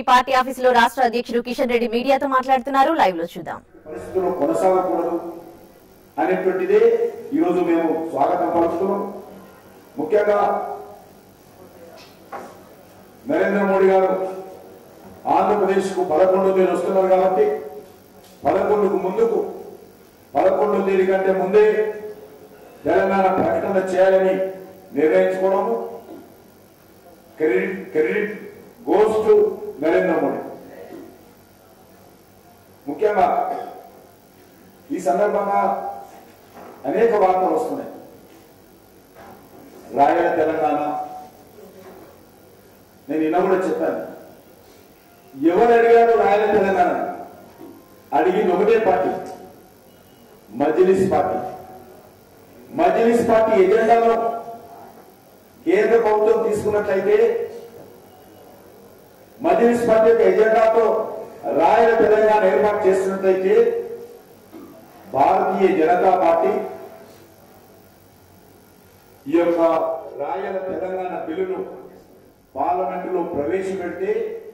party ఆఫీసులో రాష్ట్ర అధ్యక్షుడు కిషన్ రెడ్డి మీడియాతో మాట్లాడుతున్నారు లైవ్ లో చూద్దాం పరిస్థితుల్లో కొనసాగకూడదు అనేటువంటిదే ఈరోజు మేము స్వాగతం పలుకుతున్నాం ముఖ్యంగా నరేంద్ర మోడీ గారు ఆంధ్రప్రదేశ్కు పదకొండో తేదీ వస్తున్నారు కాబట్టి పదకొండుకు ముందుకు పదకొండో తేదీ కంటే ముందే తెలంగాణ ప్రకటన చేయాలని నిర్ణయించుకోవడము credit credit goes to Narendra Modi ముఖ్యంగా ఈ సందర్భంగా అనేక వార్తలు వస్తున్నాయి రాయల తెలంగాణ నేను నిన్న కూడా చెప్పాను ఎవరు అడిగారు రాయల తెలంగాణ అడిగింది ఒకటే party Majlis party Majlis party ఎజెండాలో కేంద్ర ప్రభుత్వం తీసుకున్నట్లయితే మజ్లిస్ పార్టీ యొక్క ఎజెండాతో రాయల తెలంగాణ ఏర్పాటు చేసినట్లయితే భారతీయ జనతా పార్టీ ఈ యొక్క రాయల తెలంగాణ బిల్లును పార్లమెంటులో ప్రవేశపెడితే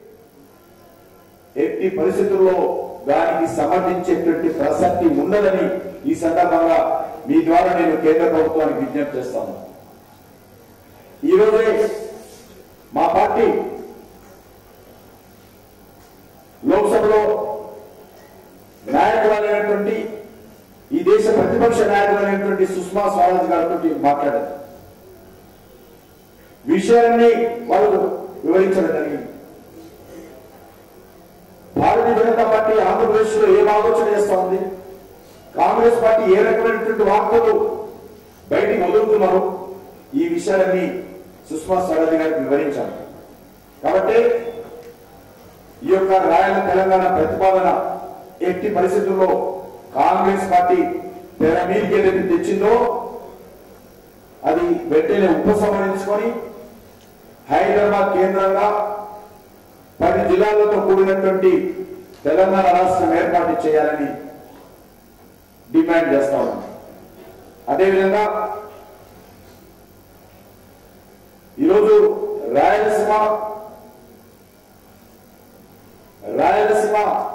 ఎట్టి పరిస్థితుల్లో దానికి సమర్థించేటువంటి ప్రసక్తి ఉండదని ఈ సందర్భంగా మీ ద్వారా నేను కేంద్ర ప్రభుత్వానికి విజ్ఞప్తి చేస్తాను ఈ రోజే మా పార్టీ లోక్సభలో నాయకులైనటువంటి ఈ దేశ ప్రతిపక్ష నాయకులైనటువంటి సుష్మా స్వరాజ్ గారితో మాట్లాడారు విషయాన్ని వాళ్ళు వివరించడం జరిగింది భారతీయ జనతా పార్టీ ఆంధ్రప్రదేశ్ లో ఏం ఆలోచన చేస్తా ఉంది కాంగ్రెస్ పార్టీ ఏ రకమైనటువంటి వార్తలు బయటికి వదులుతున్నారు ఈ విషయాలన్నీ సుష్మా స్వరాజ్ గారికి వివరించాలి కాబట్టి ఈ యొక్క రాయల తెలంగాణ ప్రతిపాదన ఎట్టి పరిస్థితుల్లో కాంగ్రెస్ పార్టీ తెర మీదకి ఏదైతే తెచ్చిందో అది వెంటనే ఉపసంహరించుకొని హైదరాబాద్ కేంద్రంగా పది జిల్లాలతో కూడినటువంటి తెలంగాణ రాష్ట్రం ఏర్పాటు చేయాలని డిమాండ్ చేస్తా ఉన్నాం అదేవిధంగా ఈరోజు రాయలసీమ రాయలసీమ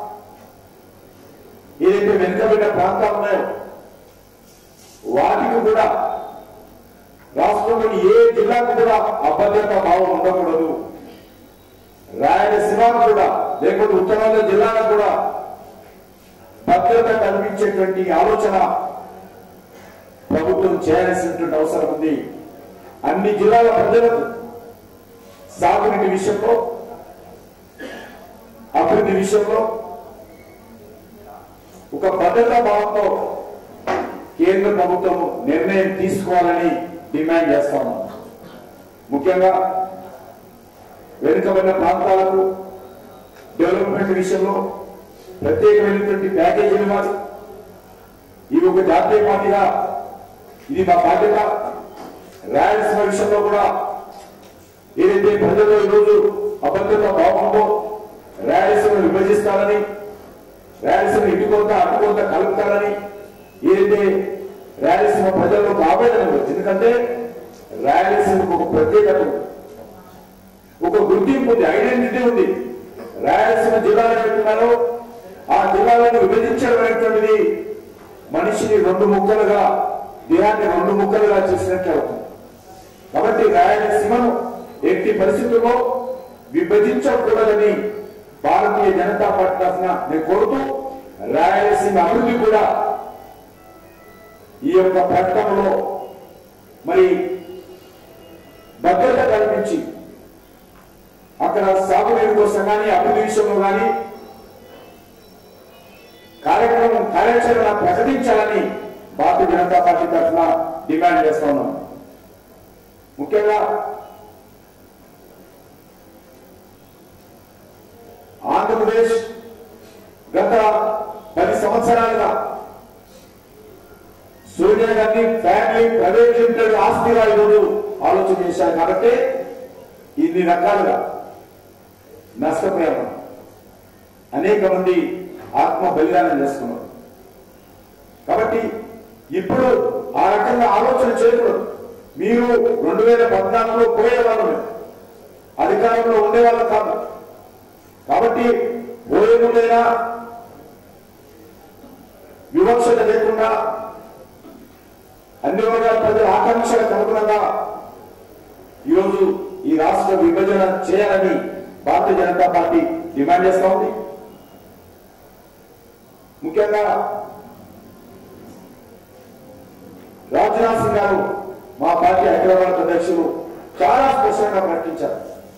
ఏదైతే వెనుకబడిన ప్రాంతాలు ఉన్నాయో వాటికి కూడా రాష్ట్రంలోని ఏ జిల్లాకు కూడా అభద్రతా భావం ఉండకూడదు రాయలసీమకు కూడా లేకపోతే ఉత్తరాంధ్ర జిల్లాలకు కూడా భద్రత కల్పించేటువంటి ఆలోచన ప్రభుత్వం చేయాల్సినటువంటి అవసరం ఉంది అన్ని జిల్లాల ప్రజలకు సాగునీటి విషయంలో అభివృద్ధి విషయంలో ఒక భద్రతా భావంతో కేంద్ర ప్రభుత్వం నిర్ణయం తీసుకోవాలని డిమాండ్ చేస్తాము ముఖ్యంగా వెనుకబడిన ప్రాంతాలకు డెవలప్మెంట్ విషయంలో ప్రత్యేకమైనటువంటి ప్యాకేజీలు ఇవ్వాలి ఇవి ఒక జాతీయ పార్టీగా ఇది మా బాధ్యత రాయలసీమ విషయంలో కూడా ఏదైతే ప్రజల్లో ఈరోజు అభద్రత భావంలో రాయలసీమ విభజిస్తారని రాయలసీమ ఇటు కొంత అటు కొంత కలుపుతారని ఏదైతే రాయలసీమ ప్రజల్లో ఒక ఆవేదన ఉంది ఎందుకంటే రాయలసీమకు ఒక ప్రత్యేకత ఉంది ఒక గుర్తింపు ఉంది ఐడెంటిటీ ఉంది రాయలసీమ జిల్లాలు పెట్టున్నారో ఆ జిల్లాలను విభజించడం అనేటువంటిది మనిషిని రెండు ముక్కలుగా దేహాన్ని రెండు ముక్కలుగా చేసినట్లే అవుతుంది కాబట్టి రాయలసీమను ఎట్టి పరిస్థితుల్లో విభజించకూడదని భారతీయ జనతా పార్టీ తరఫున నేను కోరుతూ రాయలసీమ అభివృద్ధి కూడా ఈ యొక్క ప్రకటనలో మరి భద్రత కల్పించి అక్కడ సాగునీరు కోసం కానీ అభివృద్ధి విషయంలో కానీ కార్యక్రమం కార్యాచరణ ప్రకటించాలని భారతీయ జనతా పార్టీ తరఫున డిమాండ్ చేస్తా ఉన్నాం ముఖ్యంగా ఆంధ్రప్రదేశ్ గత పది సంవత్సరాలుగా Sonia Gandhi family private limited ఆస్తిగా ఈరోజు ఆలోచన చేశారు కాబట్టి ఇన్ని రకాలుగా నష్టపోయాము అనేక మంది ఆత్మ బలిదానం చేసుకున్నారు కాబట్టి ఇప్పుడు ఆ రకంగా ఆలోచన చేయకూడదు మీరు రెండు వేల పద్నాలుగులో పోయేవాళ్ళు అధికారంలో ఉండేవాళ్ళు కాదు కాబట్టి పోయే ముందైనా వివక్షత లేకుండా అన్ని వర్గాల ప్రజల ఆకాంక్షలకు అనుగుణంగా ఈరోజు ఈ రాష్ట్ర విభజన చేయాలని భారతీయ జనతా పార్టీ డిమాండ్ చేస్తా ఉంది ముఖ్యంగా రాజ్నాథ్ సింగ్ గారు మా పార్టీ హైదరాబాద్ అధ్యక్షులు చాలా స్పష్టంగా ప్రకటించారు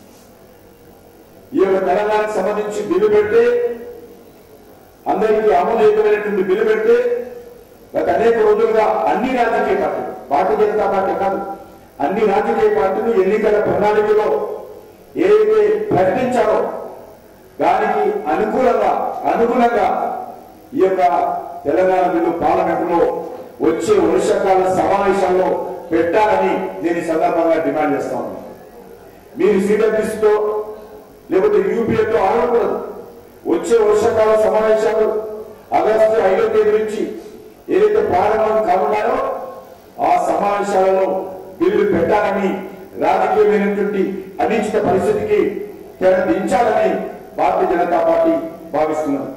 ఈ యొక్క తెలంగాణకు సంబంధించి బిల్లు పెడితే అందరికీ ఆమోదయోగ్యమైనటువంటి బిల్లు పెడితే గత అనేక రోజులుగా అన్ని రాజకీయ పార్టీలు భారతీయ జనతా పార్టీ కాదు అన్ని రాజకీయ పార్టీలు ఎన్నికల ప్రణాళికలో ఏదైతే ప్రకటించారో దానికి అనుకూలంగా అనుగుణంగా ఈ యొక్క తెలంగాణ బిల్లు పార్లమెంటులో వచ్చే వర్షాకాల సమావేశాల్లో పెట్టాలని నేను ఈ సందర్భంగా డిమాండ్ చేస్తా ఉన్నాను మీరు సిడబ్ల్యూసీతో లేకపోతే యూపీఏతో ఆడకూడదు వచ్చే వర్షాకాల సమావేశాలు ఆగస్టు ఐదో తేదీ నుంచి ఏదైతే ప్రారంభం కానున్నాయో ఆ సమావేశాలలో బిల్లు పెట్టాలని రాజకీయమైనటువంటి అనిశ్చిత పరిస్థితికి తెర దించాలని భారతీయ జనతా పార్టీ భావిస్తున్నది